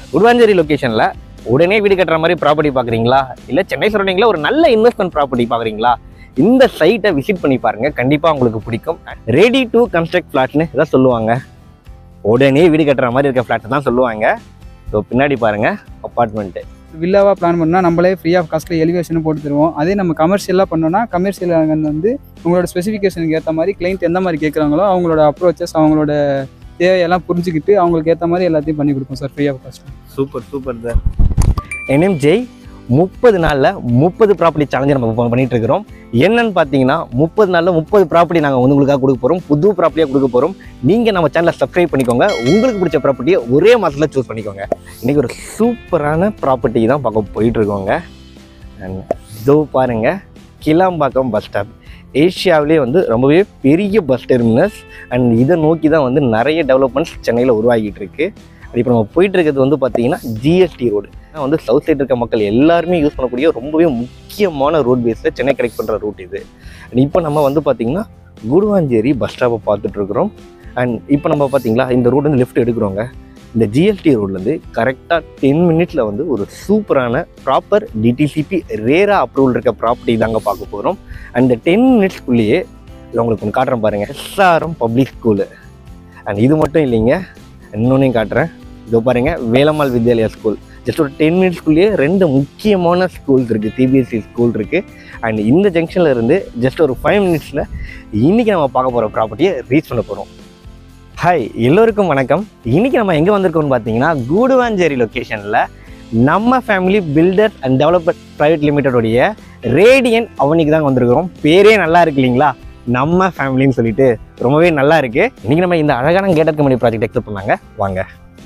உடுவாஞ்சேரி லொக்கேஷனில் உடனே வீடு கட்டுற மாதிரி ப்ராப்பர்ட்டி பார்க்குறீங்களா இல்லை சென்னை சரௌண்டிங்கில் ஒரு நல்ல இன்வெஸ்ட்மெண்ட் ப்ராப்பர்ட்டி பார்க்குறீங்களா இந்த சைட்டை விசிட் பண்ணி பாருங்க கண்டிப்பாக உங்களுக்கு பிடிக்கும் ரெடி டு கன்ஸ்ட்ரக்ட் ஃப்ளாட்னு இதான் சொல்லுவாங்க உடனே வீடு கட்டுற மாதிரி இருக்க ஃப்ளாட் தான் சொல்லுவாங்க ஸோ பின்னாடி பாருங்க அப்பார்ட்மெண்ட்டு வில்லாவாக பிளான் பண்ணால் நம்மளே ஃப்ரீ ஆஃப் காஸ்ட்டில் எலிவேஷனும் போட்டு தருவோம் அதே நம்ம கமர்ஷியலாக பண்ணோம்னா கமர்ஷியல் வந்து உங்களோட ஸ்பெசிஃபிகேஷனுக்கு ஏற்ற மாதிரி கிளைண்ட் எந்த மாதிரி கேட்குறாங்களோ அவங்களோட அப்ரோச்சஸ் அவங்களோட தேவையெல்லாம் புரிஞ்சுக்கிட்டு அவங்களுக்கு ஏற்ற மாதிரி எல்லாத்தையும் பண்ணி கொடுப்போம் sir free of cost super super sir என்எம் ஜெய் முப்பது நாளில் முப்பது ப்ராப்பர்ட்டி சேலஞ்சு நம்ம இப்போ பண்ணிட்டு இருக்கிறோம் என்னன்னு பார்த்தீங்கன்னா முப்பது நாளில் முப்பது ப்ராப்பர்ட்டி நாங்கள் வந்து உங்களுக்காக கொடுக்க போகிறோம் புது ப்ராப்பர்ட்டியாக கொடுக்க போகிறோம் நீங்கள் நம்ம சேனலை சப்ஸ்கிரைப் பண்ணிக்கோங்க உங்களுக்கு பிடிச்ச ப்ராப்பர்ட்டியை ஒரே மாதத்தில் சூஸ் பண்ணிக்கோங்க இன்றைக்கி ஒரு சூப்பரான ப்ராப்பர்ட்டி தான் பார்க்க போயிட்டு இருக்கோங்க And இதோ பாருங்க கிளாம்பாக்கம் பஸ் ஸ்டாப் ஏஷியாவிலே வந்து ரொம்பவே பெரிய பஸ் டெர்மினஸ் அண்ட் இதை நோக்கி தான் வந்து நிறைய டெவலப்மெண்ட்ஸ் சென்னையில் உருவாகிட்டு இருக்கு அது இப்போ நம்ம போயிட்டு இருக்கிறது வந்து பார்த்தீங்கன்னா ஜிஎஸ்டி ரோடு வந்து சவுத் சைடு இருக்க மக்கள் எல்லாருமே யூஸ் பண்ணக்கூடிய ரொம்பவே முக்கியமான ரோட் பேஸில் சென்னை கனெக்ட் பண்ணுற ரூட் இது அண்ட் இப்போ நம்ம வந்து பார்த்தீங்கன்னா குடுவாஞ்சேரி பஸ் ஸ்டாப்பை பார்த்துட்டு இருக்கிறோம் அண்ட் இப்போ நம்ம பார்த்தீங்களா இந்த ரோடு வந்து லெஃப்ட் எடுக்கிறோங்க இந்த ஜிஎஸ்டி ரோட்லேருந்து கரெக்டாக டென் மினிட்ஸில் வந்து ஒரு சூப்பரான ப்ராப்பர் டிடிசிபி ரேரா அப்ரூவல் இருக்க ப்ராப்பர்ட்டி தாங்க பார்க்க போகிறோம் அந்த டென் மினிட்ஸ்க்குள்ளேயே இது உங்களுக்கு ஒன்று காட்டுறேன் பாருங்கள் எஸ்ஆர்எம் பப்ளிக் ஸ்கூலு அண்ட் இது மட்டும் இல்லைங்க இன்னொன்னையும் காட்டுறேன் இதோ பாருங்க வேலம்மாள் வித்யாலயா ஸ்கூல் ஜஸ்ட் ஒரு டென் மினிட்ஸ்க்குள்ளேயே ரெண்டு முக்கியமான ஸ்கூல்ஸ் இருக்குது சிபிஎஸ்சி ஸ்கூல் இருக்குது அண்ட் இந்த ஜங்ஷனில் இருந்து ஜஸ்ட் ஒரு ஃபைவ் மினிட்ஸில் இன்றைக்கி நம்ம பார்க்க போகிற ப்ராப்பர்ட்டியை ரீச் பண்ண போகிறோம் ஹாய் எல்லோருக்கும் வணக்கம் இன்றைக்கி நம்ம எங்கே வந்திருக்கோம்னு பார்த்தீங்கன்னா கூடுவாஞ்சேரி லொக்கேஷனில் நம்ம family builder and developer private லிமிட்டடுடைய ரேடியன் அவனிக்கு தான் வந்திருக்கிறோம் பேரே நல்லா இருக்கு இல்லைங்களா நம்ம ஃபேமிலின்னு சொல்லிட்டு ரொம்பவே நல்லா இருக்கு இன்னைக்கு நம்ம இந்த அழகான கேட்டட் கம்பெனி ப்ராஜெக்ட் எக்ஸ்பிளைன் பண்ணாங்க வாங்க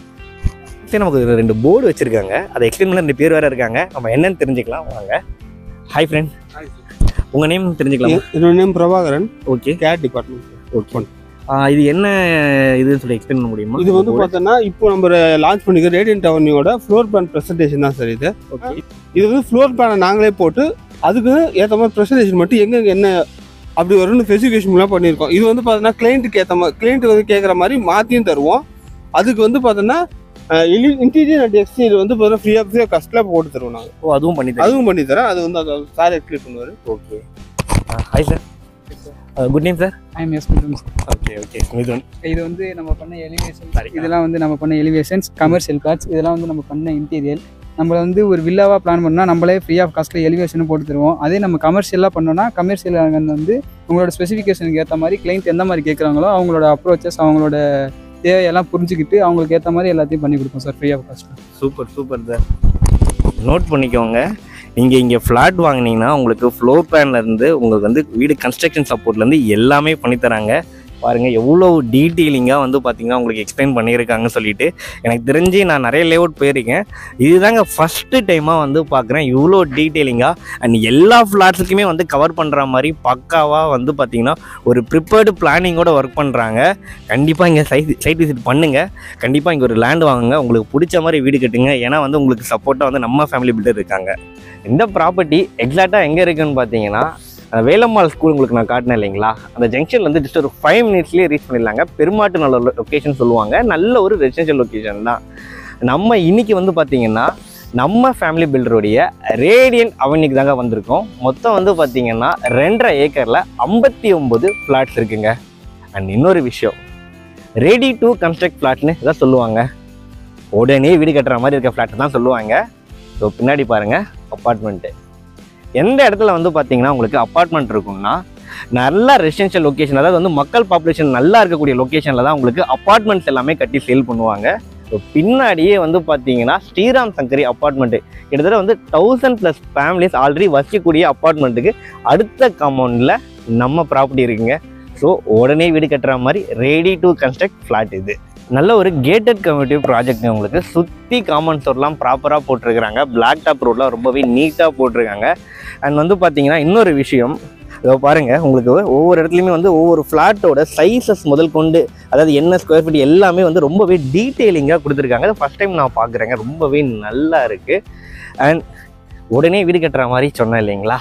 சரி நமக்கு ஒரு ரெண்டு போர்டு வச்சிருக்காங்க அதை எக்ஸ்பிளைன் பண்ண ரெண்டு பேர் வேற இருக்காங்க நம்ம என்னன்னு தெரிஞ்சுக்கலாம் வாங்க ஹாய் ஃப்ரெண்ட் உங்க நேம் தெரிஞ்சுக்கலாமா என்னோட நேம் பிரபாகரன் ஓகே கேட் டிபார்ட்மெண்ட் ஓகே இது என்ன இதுன்னு சொல்லி எக்ஸ்பிளைன் பண்ண முடியுமா இது வந்து பார்த்தோன்னா இப்போ நம்ம லான்ச் பண்ணிக்கிற ரேடியன்ட் அவனியோட ஃப்ளோர் பிளான் ப்ரெசன்டேஷன் தான் சார் இது ஓகே இது வந்து ஃப்ளோர் பிளானை நாங்களே போட்டு அதுக்கு ஏற்ற மாதிரி ப்ரெசன்டேஷன் மட்டும் எங்கெங்க என்ன அப்படி வரும்னு ஸ்பெசிஃபிகேஷன்லாம் பண்ணியிருக்கோம் இது வந்து பார்த்தோன்னா கிளைண்ட்டுக்கு ஏற்ற மாதிரி கிளைண்ட் வந்து கேட்குற மாதிரி மாற்றியும் தருவோம் அதுக்கு வந்து பார்த்தோன்னா இன்டீரியர் அண்ட் எக்ஸ்டீரியர் வந்து பார்த்தீங்கன்னா ஃப்ரீயாக ஃப்ரீயாக கஸ்டில் போட்டு தருவோம் நாங்கள் ஓ அதுவும் பண்ணி தரேன் அதுவும் பண்ணி தரேன் அது வந்து அதை சார் எக்ஸ்பிளைன் பண்ணுவார் okay hi sir good name sir I'm S okay okay Mithun இது வந்து நம்ம பண்ண எலிவேஷன் சரிங்க. இதெல்லாம் வந்து நம்ம பண்ண எலிவேஷன்ஸ் கமர்ஷியல் பிளாட்ஸ் இதெல்லாம் வந்து நம்ம பண்ண இன்டீரியர் நம்மள வந்து ஒரு வில்லாவாக பிளான் பண்ணால் நம்மளே ஃப்ரீ ஆஃப் காஸ்ட்டில் எலிவேஷனும் போட்டு தருவோம் அதே நம்ம கமர்ஷியலாக பண்ணோம்னா கமர்ஷியல் வந்து உங்களோட ஸ்பெசிஃபிகேஷனுக்கு ஏற்ற மாதிரி கிளைண்ட் எந்த மாதிரி கேட்குறாங்களோ அவங்களோட அப்ரோச்சஸ் அவங்களோட தேவையெல்லாம் புரிஞ்சுக்கிட்டு அவங்களுக்கு ஏற்ற மாதிரி எல்லாத்தையும் பண்ணி கொடுப்போம் sir free of cost super super sir note பண்ணிக்கோங்க நீங்கள் இங்கே ஃப்ளாட் வாங்குனீங்கன்னா உங்களுக்கு ஃப்ளோர் பிளான்லேருந்து உங்களுக்கு வந்து வீடு கன்ஸ்ட்ரக்ஷன் சப்போர்ட்லேருந்து எல்லாமே பண்ணித்தராங்க பாருங்கள் எவ்வளோ டீட்டெயிலிங்காக வந்து பார்த்தீங்கன்னா உங்களுக்கு எக்ஸ்பிளைன் பண்ணியிருக்காங்கன்னு சொல்லிட்டு எனக்கு தெரிஞ்சு நான் நிறைய லேஅவுட் போயிருக்கேன் இதுதாங்க ஃபஸ்ட்டு டைமாக வந்து பார்க்குறேன் இவ்வளோ டீட்டெயிலிங்காக அண்ட் எல்லா ஃப்ளாட்ஸுக்குமே வந்து கவர் பண்ணுற மாதிரி பக்காவாக வந்து பார்த்தீங்கன்னா ஒரு ப்ரிப்பேர்டு பிளானிங்கோட ஒர்க் பண்ணுறாங்க கண்டிப்பாக இங்கே சைட் சைட் விசிட் பண்ணுங்கள் கண்டிப்பாக இங்கே ஒரு லேண்ட் வாங்குங்க உங்களுக்கு பிடிச்ச மாதிரி வீடு கட்டுங்க ஏன்னா வந்து உங்களுக்கு சப்போர்ட்டாக வந்து நம்ம ஃபேமிலி பில்டர் இருக்காங்க இந்த ப்ராப்பர்ட்டி எக்ஸாக்டாக எங்கே இருக்குன்னு பார்த்தீங்கன்னா அந்த வேலம்மாள் ஸ்கூல் உங்களுக்கு நான் காட்டினேன் இல்லைங்களா அந்த ஜங்ஷன்ல இருந்து ஜஸ்ட் ஒரு ஃபைவ் மினிட்ஸ்லேயே ரீச் பண்ணிடலாங்க பெருமாட்டு நல்ல லொக்கேஷன் சொல்லுவாங்க நல்ல ஒரு ரெசிடென்ஷியல் லொக்கேஷன் தான் நம்ம இன்னைக்கு வந்து பார்த்தீங்கன்னா நம்ம ஃபேமிலி பில்டருடைய ரேடியன் அவனிக்கு தாங்க வந்திருக்கோம் மொத்தம் வந்து பார்த்தீங்கன்னா ரெண்டரை ஏக்கரில் ஐம்பத்தி ஒம்பது ஃப்ளாட்ஸ் இருக்குங்க அண்ட் இன்னொரு விஷயம் ரெடி டு கன்ஸ்ட்ரக்ட் ஃப்ளாட்னு இதான் சொல்லுவாங்க உடனே வீடு கட்டுற மாதிரி இருக்க ஃப்ளாட் தான் சொல்லுவாங்க ஸோ பின்னாடி பாருங்க அப்பார்ட்மெண்ட்டு எந்த இடத்துல வந்து பார்த்தீங்கன்னா உங்களுக்கு அப்பார்ட்மெண்ட் இருக்கும்னா நல்ல ரெசிடென்ஷியல் லொக்கேஷன் அதாவது வந்து மக்கள் பாப்புலேஷன் நல்லா இருக்கக்கூடிய லொக்கேஷனில் தான் உங்களுக்கு அப்பார்ட்மெண்ட்ஸ் எல்லாமே கட்டி சேல் பண்ணுவாங்க ஸோ பின்னாடியே வந்து பார்த்தீங்கன்னா ஸ்ரீராம் சங்கரி அப்பார்ட்மெண்ட்டு கிட்டத்தட்ட வந்து தௌசண்ட் ப்ளஸ் ஃபேமிலிஸ் ஆல்ரெடி வசிக்கக்கூடிய அப்பார்ட்மெண்ட்டுக்கு அடுத்த காம்பவுண்டில் நம்ம ப்ராப்பர்ட்டி இருக்குங்க ஸோ உடனே வீடு கட்டுற மாதிரி ரெடி டு கன்ஸ்ட்ரக்ட் ஃப்ளாட் இது நல்ல ஒரு கேட்டட் கம்யூனிட்டி ப்ராஜெக்ட் உங்களுக்கு சுற்றி காமன் ஸ்டோர்லாம் ப்ராப்பராக போட்டிருக்கிறாங்க பிளாக் டாப் ரோட்லாம் ரொம்பவே நீட்டாக போட்டிருக்காங்க அண்ட் வந்து பார்த்தீங்கன்னா இன்னொரு விஷயம் இதோ பாருங்க உங்களுக்கு ஒவ்வொரு இடத்துலையுமே வந்து ஒவ்வொரு ஃப்ளாட்டோட சைஸஸ் முதல் கொண்டு அதாவது என்ன ஸ்கொயர் ஃபீட் எல்லாமே வந்து ரொம்பவே டீட்டெயிலிங்காக கொடுத்துருக்காங்க ஃபர்ஸ்ட் டைம் நான் பார்க்குறேங்க ரொம்பவே நல்லா இருக்குது அண்ட் உடனே வீடு கட்டுற மாதிரி சொன்னேன் இல்லைங்களா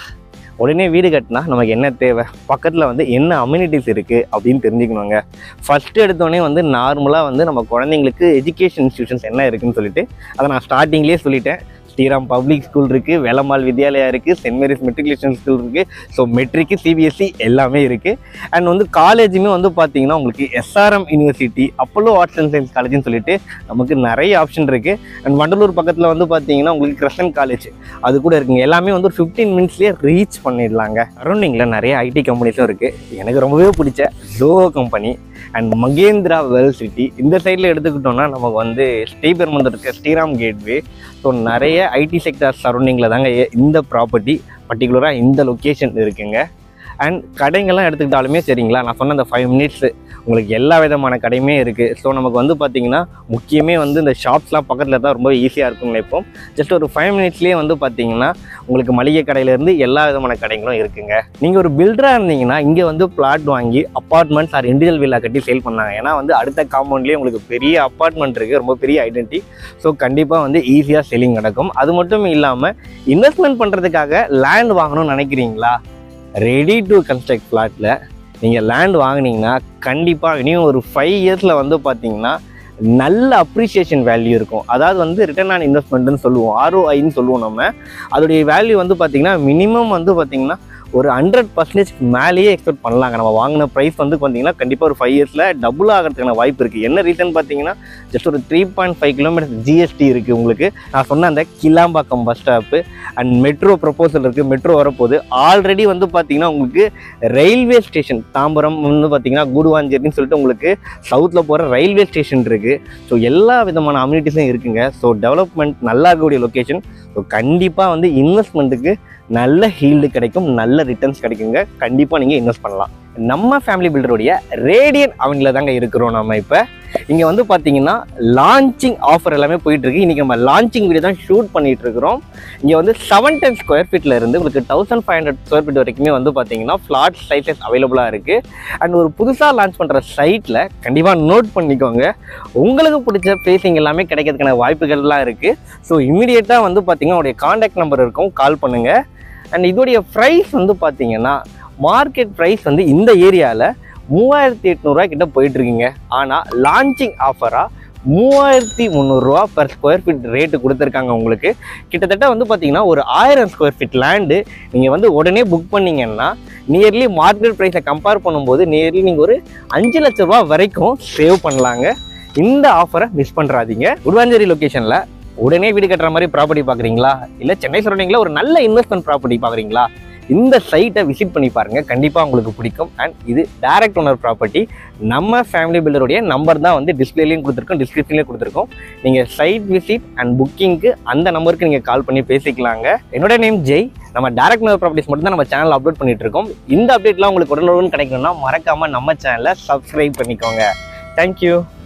உடனே வீடு கட்டினா நமக்கு என்ன தேவை பக்கத்தில் வந்து என்ன அம்யூனிட்டிஸ் இருக்குது அப்படின்னு தெரிஞ்சுக்கணுங்க ஃபஸ்ட்டு எடுத்தோடனே வந்து நார்மலாக வந்து நம்ம குழந்தைங்களுக்கு எஜுகேஷன் இன்ஸ்டியூஷன்ஸ் என்ன இருக்குன்னு சொல்லிட்டு அதை நான் ஸ்டார்டிங்லேயே சொல்லிட்டேன் ஸ்ரீராம் பப்ளிக் ஸ்கூல் இருக்குது வேலம்மாள் வித்யாலயா இருக்குது சென்ட் மேரிஸ் மெட்ரிகுலேஷன் ஸ்கூல் இருக்குது ஸோ மெட்ரிக்கு சிபிஎஸ்சி எல்லாமே இருக்குது அண்ட் வந்து காலேஜுமே வந்து பார்த்தீங்கன்னா உங்களுக்கு SRM university Apollo arts and science காலேஜ்னு சொல்லிட்டு நமக்கு நிறைய ஆப்ஷன் இருக்குது அண்ட் வண்டலூர் பக்கத்தில் வந்து பார்த்தீங்கன்னா உங்களுக்கு கிரசன் காலேஜ் அது கூட இருக்குங்க எல்லாமே வந்து ஒரு ஃபிஃப்டீன் மினிட்ஸ்லேயே ரீச் பண்ணிடலாங்க சரௌண்டிங்கில் நிறைய ஐடி கம்பெனிஸும் இருக்குது எனக்கு ரொம்பவே பிடிச்ச Zoho company and Mahindra world city இந்த சைடில் எடுத்துக்கிட்டோம்னா நமக்கு வந்து ஸ்ரீபெருமந்தூர் இருக்க ஸ்ரீராம் கேட்வே ஸோ நிறைய ஐடி செக்டர் சரௌண்டிங்கில் தாங்க எ- இந்த ப்ராப்பர்ட்டி பர்டிகுலராக இந்த லொக்கேஷன் இருக்குங்க அண்ட் கடைங்கள்லாம் எடுத்துக்கிட்டாலுமே சரிங்களா நான் சொன்ன அந்த ஃபைவ் மினிட்ஸு உங்களுக்கு எல்லா விதமான கடையுமே இருக்குது ஸோ நமக்கு வந்து பார்த்தீங்கன்னா முக்கியமே வந்து இந்த ஷாப்ஸ்லாம் பக்கத்தில் தான் ரொம்ப ஈஸியாக இருக்கும் நினைப்போம் ஜஸ்ட் ஒரு ஃபைவ் மினிட்ஸ்லேயே வந்து பார்த்தீங்கன்னா உங்களுக்கு மளிகை கடையிலேருந்து எல்லா விதமான கடைகளும் இருக்குங்க நீங்கள் ஒரு பில்டராக இருந்தீங்கன்னா இங்கே வந்து பிளாட் வாங்கி அப்பார்ட்மெண்ட்ஸ் ஆர் இண்டிவிஜுவல் வில்லா கட்டி சேல் பண்ணாங்க ஏன்னா வந்து அடுத்த காம்பவுண்ட்லேயே உங்களுக்கு பெரிய அப்பார்ட்மெண்ட் இருக்குது ரொம்ப பெரிய ஐடென்டி ஸோ கண்டிப்பாக வந்து ஈஸியாக செல்லிங் நடக்கும் அது மட்டும் இல்லாமல் இன்வெஸ்ட்மெண்ட் பண்ணுறதுக்காக லேண்ட் வாங்கணும்னு நினைக்கிறீங்களா ரெடி டு கன்ஸ்ட்ரக்ட் பிளாட்டில் நீங்கள் லேண்ட் வாங்குனீங்கன்னா கண்டிப்பாக இனியும் ஒரு ஃபைவ் இயர்ஸில் வந்து பார்த்தீங்கன்னா நல்ல அப்ரிசியேஷன் வேல்யூ இருக்கும் அதாவது வந்து ரிட்டர்ன் ஆன் இன்வெஸ்ட்மெண்ட்னு சொல்லுவோம் ஆர்ஓஐன்னு சொல்லுவோம் நம்ம அதோடைய வேல்யூ வந்து பார்த்தீங்கன்னா மினிமம் வந்து பார்த்தீங்கன்னா ஒரு ஹண்ட்ரட் பர்சன்டேஜ்க்கு மேலேயே எக்ஸ்பெக்ட் பண்ணலாங்க நம்ம வாங்கின ப்ரைஸ் வந்து பார்த்தீங்கன்னா கண்டிப்பாக ஒரு ஃபைவ் இயர்ஸில் டபுள் ஆகிறதுக்கான வாய்ப்பு இருக்குது என்ன ரீசன் பார்த்தீங்கன்னா ஜஸ்ட் ஒரு three point five kilometre GST இருக்குது உங்களுக்கு நான் சொன்ன அந்த Kilambakkam bus stop and metro proposal இருக்குது மெட்ரோ வரப்போகுது ஆல்ரெடி வந்து பார்த்தீங்கன்னா உங்களுக்கு ரயில்வே ஸ்டேஷன் தாம்பரம் வந்து பார்த்தீங்கன்னா கூடுவாஞ்சேரின்னு சொல்லிட்டு உங்களுக்கு சவுத்தில் போகிற ரயில்வே ஸ்டேஷன் இருக்குது ஸோ எல்லா விதமான அம்யூனிட்டிஸும் இருக்குங்க ஸோ டெவலப்மெண்ட் நல்லா இருக்கக்கூடிய லொக்கேஷன் ஸோ கண்டிப்பாக வந்து இன்வெஸ்ட்மெண்ட்டுக்கு நல்ல ஹீல்டு கிடைக்கும் நல்ல ரிட்டர்ன்ஸ் கிடைக்குங்க கண்டிப்பாக நீங்கள் இன்வெஸ்ட் பண்ணலாம் நம்ம ஃபேமிலி பில்டருடைய ரேடியன் அவனில் தாங்க இருக்கிறோம் நம்ம இப்போ இங்கே வந்து பார்த்தீங்கன்னா லான்ச்சிங் ஆஃபர் எல்லாமே போயிட்டு இருக்கு இன்றைக்கி நம்ம லான்ச்சிங் வீடியோ தான் ஷூட் பண்ணிட்டு இருக்கிறோம் இங்கே வந்து செவன் டென் ஸ்கொயர் ஃபீட்டில் இருந்து உங்களுக்கு thousand five hundred square feet வரைக்குமே வந்து பார்த்தீங்கன்னா ஃப்ளாட் சைஸஸ் அவைலபிளாக இருக்குது அண்ட் ஒரு புதுசாக லான்ச் பண்ணுற சைட்டில் கண்டிப்பாக நோட் பண்ணிக்கோங்க உங்களுக்கு பிடிச்ச பேசிங் எல்லாமே கிடைக்கிறதுக்கான வாய்ப்புகள்லாம் இருக்குது ஸோ இமீடியட்டாக வந்து பார்த்தீங்கன்னா உங்களுடைய காண்டாக்ட் நம்பர் இருக்கும் கால் பண்ணுங்கள் அண்ட் இதோடைய ப்ரைஸ் வந்து பார்த்தீங்கன்னா மார்க்கெட் ப்ரைஸ் வந்து இந்த ஏரியாவில் மூவாயிரத்தி எட்நூறுரூவா கிட்ட போயிட்டுருக்கீங்க ஆனால் லான்ச்சிங் ஆஃபராக மூவாயிரத்தி முந்நூறுரூவா பர் ஸ்கொயர் ஃபீட் ரேட்டு கொடுத்துருக்காங்க உங்களுக்கு கிட்டத்தட்ட வந்து பார்த்தீங்கன்னா ஒரு ஆயிரம் ஸ்கொயர் ஃபீட் லேண்டு நீங்கள் வந்து உடனே புக் பண்ணீங்கன்னா நியர்லி மார்க்கெட் ப்ரைஸை கம்பேர் பண்ணும்போது நியர்லி நீங்கள் ஒரு அஞ்சு லட்ச ரூபா வரைக்கும் சேவ் பண்ணலாங்க இந்த ஆஃபரை மிஸ் பண்ணுறாதீங்க உடுவாஞ்சேரி லொக்கேஷனில் உடனே வீடு கட்டுற மாதிரி ப்ராப்பர்ட்டி பார்க்குறீங்களா இல்லை சென்னை சரௌண்டிங்கில் ஒரு நல்ல இன்வெஸ்ட்மெண்ட் ப்ராப்பர்ட்டி பார்க்குறீங்களா இந்த சைட்டை விசிட் பண்ணி பாருங்க கண்டிப்பாக உங்களுக்கு பிடிக்கும் அண்ட் இது டைரக்ட் ஓனர் ப்ராப்பர்ட்டி நம்ம ஃபேமிலி பில்டருடைய நம்பர் தான் வந்து டிஸ்பிளேலையும் கொடுத்துருக்கோம் டிஸ்கிரிப்ஷன்லேயும் கொடுத்துருக்கோம் நீங்கள் சைட் விசிட் அண்ட் புக்கிங்க்கு அந்த நம்பருக்கு நீங்கள் கால் பண்ணி பேசிக்கலாங்க என்னோட நேம் ஜெய் நம்ம டைரக்ட் ஓனர் ப்ராப்பர்ட்டிஸ் மட்டும் தான் நம்ம சேனல் அப்லோட் பண்ணிட்டு இருக்கோம் இந்த அப்டேட்லாம் உங்களுக்கு உடனுடன் கிடைக்கணும்னா மறக்காமல் நம்ம சேனலை சப்ஸ்கிரைப் பண்ணிக்கோங்க தேங்க்யூ